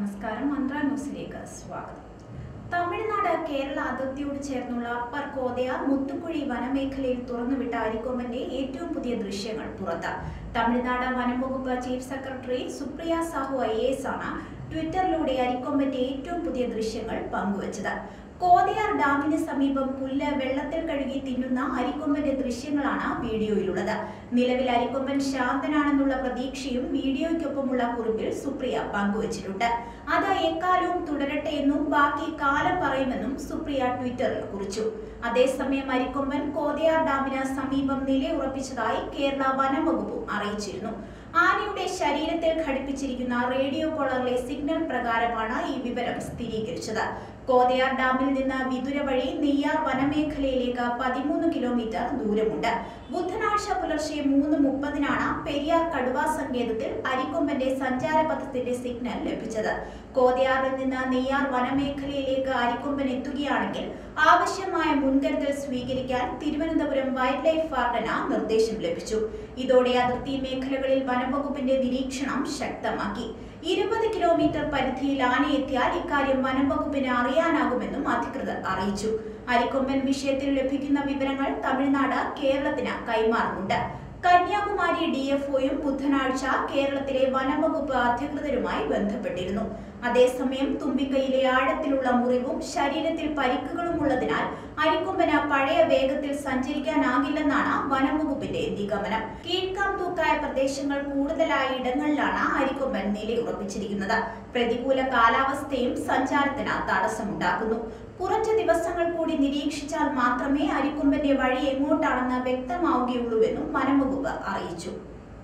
നമസ്കാരം മന്ത്ര ന്യൂസിലേക്ക് സ്വാഗതം തമിഴ്നാട് കേരള അതിർത്തിയോട് ചേർന്നുള്ള അപ്പർ കോതയാർ മുത്തുക്കുഴി വനമേഖലയിൽ തുറന്നുവിട്ട അരിക്കൊമ്പന്റെ ഏറ്റവും പുതിയ ദൃശ്യങ്ങൾ പുറത്ത് തമിഴ്നാട് വനംവകുപ്പ് chief secretary Supriya Sahu I S ആണ് ട്വിറ്ററിലൂടെ അരിക്കൊമ്പന്റെ ഏറ്റവും പുതിയ ദൃശ്യങ്ങൾ പങ്കുവച്ചത് കോതയാർ ഡാമിന് സമീപം പുല്ല് വെള്ളത്തിൽ കഴുകി തിന്നുന്ന അരിക്കൊമ്പന്റെ ദൃശ്യങ്ങളാണ് വീഡിയോയിലുള്ളത് നിലവിൽ അരിക്കൊമ്പൻ ശാന്തനാണെന്നുള്ള പ്രതീക്ഷയും വീഡിയോയ്ക്കൊപ്പമുള്ള കുറിപ്പിൽ സുപ്രിയ പങ്കുവച്ചിട്ടുണ്ട് അത് എക്കാലവും തുടരട്ടെ എന്നും ബാക്കി കാലം പറയുമെന്നും സുപ്രിയ ട്വിറ്ററിൽ കുറിച്ചു അതേസമയം അരിക്കൊമ്പൻ കോതയാർ ഡാമിന് സമീപം നിലയുറപ്പിച്ചതായി കേരള വനം വകുപ്പും അറിയിച്ചിരുന്നു ആനയുടെ ശരീരത്തിൽ ഘടിപ്പിച്ചിരിക്കുന്ന റേഡിയോ കോളറിലെ സിഗ്നൽ പ്രകാരമാണ് ഈ വിവരം സ്ഥിരീകരിച്ചത് കോതയാർ ഡാമിൽ നിന്ന് വിതുര വഴി നെയ്യാർ വനമേഖലയിലേക്ക് പതിമൂന്ന് കിലോമീറ്റർ ദൂരമുണ്ട് ബുധനാഴ്ച പുലർച്ചെ മൂന്ന് മുപ്പതിനാണ് പെരിയാർ കടുവാ സങ്കേതത്തിൽ അരിക്കൊമ്പന്റെ സഞ്ചാരപഥത്തിന്റെ സിഗ്നൽ ലഭിച്ചത് കോതയാറിൽ നിന്ന് നെയ്യാർ വനമേഖലയിലേക്ക് അരിക്കൊമ്പൻ എത്തുകയാണെങ്കിൽ ആവശ്യമായ മുൻകരുതൽ സ്വീകരിക്കാൻ തിരുവനന്തപുരം വൈൽഡ് ലൈഫ് വാർഡന് നിർദ്ദേശം ലഭിച്ചു ഇതോടെ അതിർത്തി മേഖലകളിൽ വനംവകുപ്പിന്റെ നിരീക്ഷണം ശക്തമാക്കി ഇരുപത് കിലോമീറ്റർ പരിധിയിൽ ആനയെത്തിയാൽ ഇക്കാര്യം വനംവകുപ്പിന് അറിയാനാകുമെന്നും അധികൃതർ അറിയിച്ചു അരിക്കൊമ്പൻ വിഷയത്തിൽ ലഭിക്കുന്ന വിവരങ്ങൾ തമിഴ്നാട് കേരളത്തിന് കൈമാറുന്നുണ്ട് കന്യാകുമാരി ഡി എഫ് ഒയും ബുധനാഴ്ച കേരളത്തിലെ വനംവകുപ്പ് അധികൃതരുമായി ബന്ധപ്പെട്ടിരുന്നു അതേസമയം തുമ്പിക്കൈയിലെ ആഴത്തിലുള്ള മുറിവും ശരീരത്തിൽ പരിക്കുകളും ഉള്ളതിനാൽ അരിക്കൊമ്പന് പഴയ വേഗത്തിൽ സഞ്ചരിക്കാനാകില്ലെന്നാണ് വനംവകുപ്പിന്റെ നിഗമനം കീഴ്ക്കാം തൂക്കായ പ്രദേശങ്ങൾ കൂടുതലായ ഇടങ്ങളിലാണ് അരിക്കൊമ്പൻ നിലയുറപ്പിച്ചിരിക്കുന്നത് പ്രതികൂല കാലാവസ്ഥയും സഞ്ചാരത്തിന് തടസ്സമുണ്ടാക്കുന്നു കുറച്ച് ദിവസങ്ങൾ കൂടി നിരീക്ഷിച്ചാൽ മാത്രമേ അരിക്കൊമ്പന്റെ വഴി എങ്ങോട്ടാണെന്ന് വ്യക്തമാവുകയുള്ളൂവെന്നും വനംവകുപ്പ് അറിയിച്ചു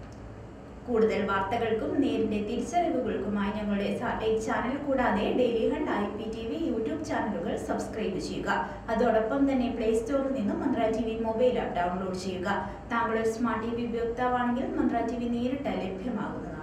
കൂടുതൽ വാർത്തകൾക്കും നേരിന്റെ തിരിച്ചറിവുകൾക്കുമായി ഞങ്ങളുടെ സാറ്റലൈറ്റ് ചാനൽ കൂടാതെ daily hunt I P T V YouTube ചാനലുകൾ സബ്സ്ക്രൈബ് ചെയ്യുക അതോടൊപ്പം തന്നെ പ്ലേ സ്റ്റോറിൽ നിന്നും Mantra T V mobile app download ചെയ്യുക താങ്കൾ ഒരു സ്മാർട്ട് ടി വി ഉപയോക്താവാണെങ്കിൽ മന്ത്ര ടി വി നേരിട്ട് ലഭ്യമാകുന്നതാണ്